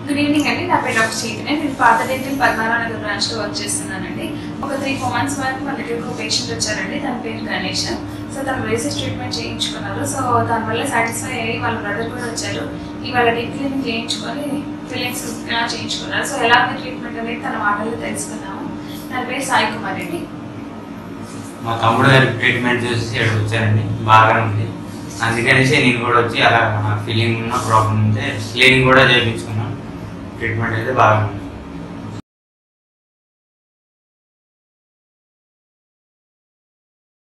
good evening అండి నా పేరు డాక్టర్ చైతన్య నేను పాత డెంటల్ పద్మనాభనగర్ బ్రాంచ్ లో వర్క్ చేస్తున్నానండి ఒక త్రీ ఫోర్ మంత్స్ వరకు మన దగ్గరకు ఒక పేషెంట్ వచ్చారండి తన పేరు గణేష్ సో తను బ్రేసెస్ ట్రీట్మెంట్ చేయించుకున్నారు సో దానివల్ల సాటిస్ఫై అయ్యి వాళ్ళ బ్రదర్ కూడా వచ్చారు ఇవాళ డీప్ క్లీనింగ్ చేయించుకొని ఫిలింగ్స్ చేయించుకున్నారు సో ఎలా ఉంది ట్రీట్మెంట్ అనేది తన మాటల్లో తెలుసుకున్నాము తన పేరు సాయి కుమార్ రెడ్డి మా తమ్ముడు గారి ట్రీట్మెంట్ చూసి ఇక్కడ వచ్చారండి బాగానే ఉంది అందుకనేసి నేను కూడా వచ్చి అలా నా ఫీలింగ్ ఉన్న ప్రాబ్లం ఉంటే క్లీనింగ్ కూడా చేయించుకున్నాను ట్రీట్మెంట్ అయితే బాగా ఉంది